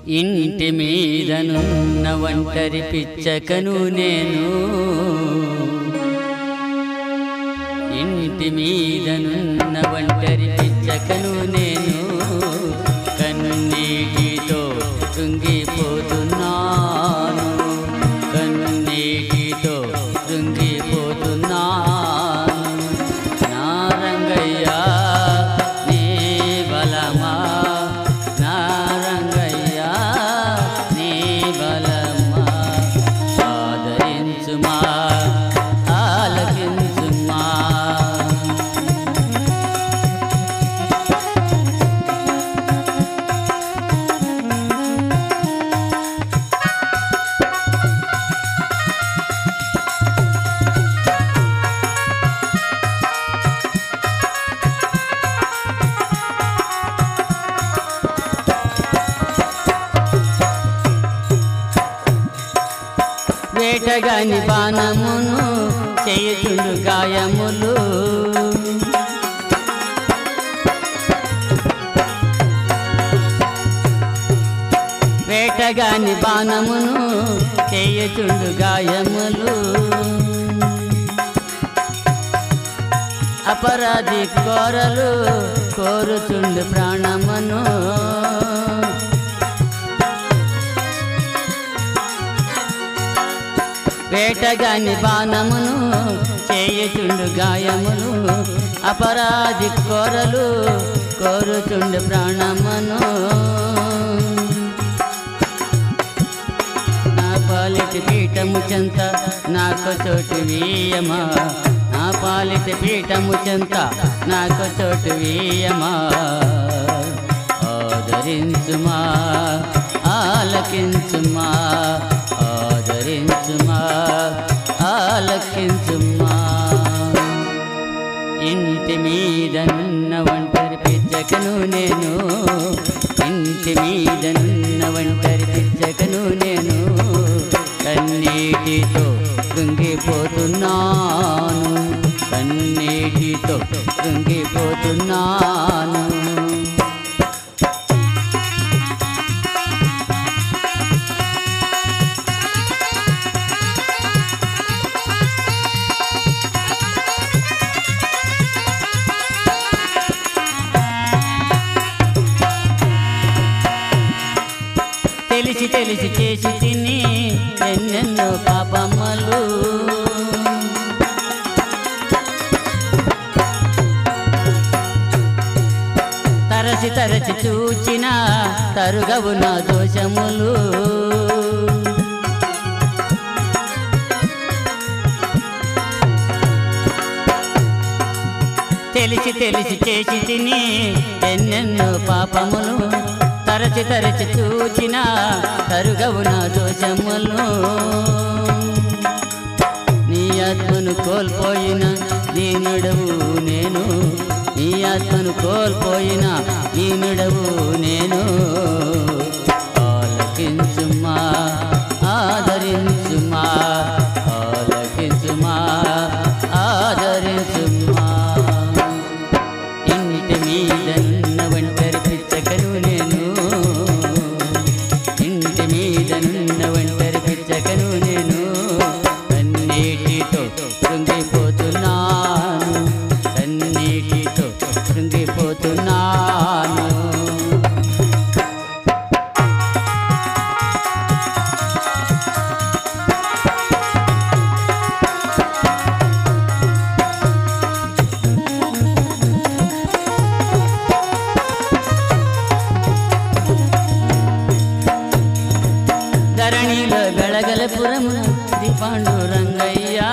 ఇంటి మీదనున్న ఒంటరి పిచ్చకను నేను ఇంటి మీదనున్న ఒంటరి పిచ్చకను నేను కన్నీటితో కృంగిపోతున్నాను కన్నీటితో కృంగిపోతున్నాను నా రంగయ్యా నీ బలమా నా రంగయ్యా నీ బలమా ఆదరించుమా ఆలకించుమా వేటగాని బాణమును చేయుచుండు గాయములు వేటగాని బాణమును చేయుచుండు గాయములు అపరాధి కోరలు కోరుచుండు ప్రాణమును వేటగాని బాణమును చేయుచుండు గాయములు అపరాధి కోరలు కోరుచుండు ప్రాణమును నా పాలిటి పీఠము చెంత నాకు చోటు వీయమా నా పాలిటి పీఠము చెంత నాకు చోటు వీయమా ఆదరించుమా ఆలకించుమా ఆదరించుమా ఆలకించుమా ఇంటి మీదనున్న ఒంటరి పిచ్చకను నేను ఇంటి మీదనున్న ఒంటరి పిచ్చకను నేను కన్నీటితో కృంగిపోతున్నాను కన్నీటితో కృంగిపోతున్నాను తెలిసి తెలిసి చేసి తిని ఎన్నెన్నో పాపమ్మలు తరచి తరచి చూచిన తరుగవు నా దోషములు తెలిసి తెలిసి చేసి తిని ఎన్నెన్నో పాపములు తరచి తరచి చూచిన తరుగవు నా దోషములు నీ ఆత్మను కోల్పోయిన దీనుడవు నేను నీ ఆత్మను కోల్పోయిన దీనుడవు నేను ఆలకించుమా ఆదరించుమా ఆలకించుమా ఆదరించుమా ఇంటి మీదన్న ఒంటరి పిచ్చకను నేను ఇంటి మీదన్న ఒంటరి పిచ్చకను నేను కన్నీటితో కృంగిపోతున్నాను కన్నీటితో కృంగిపోతున్నాను ధరణిలో బెళగలపురమున శ్రీ పాండురంగయ్య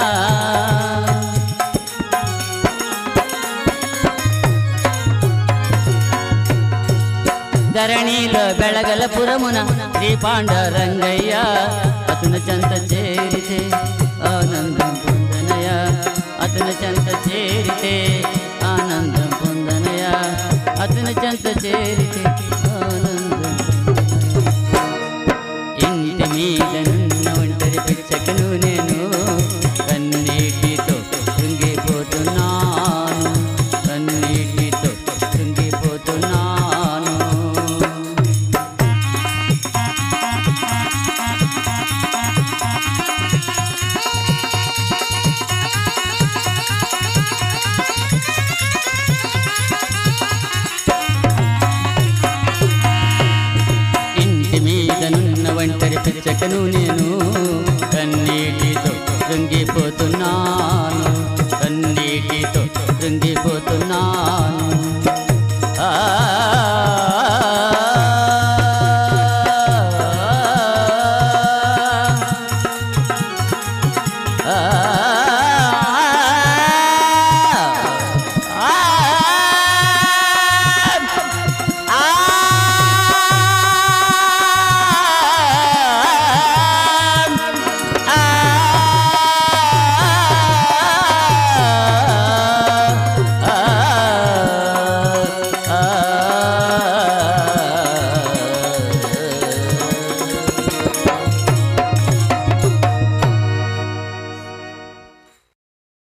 ధరణిలో బెళగలపురమున శ్రీ పాండురంగయ్య అతను చెంత చేరితే ఆనందం పొందనయ అతను చెంత చేరితే ఆనందం పొందనయ అతను చెంత చేరితే ఆనందం ఇంటి మీద నున్న ఒంటరి పిచ్చకను నేను కన్నీటితో కృంగిపోతున్నాను కన్నీటితో కృంగిపోతున్నాను చెక్కను నేను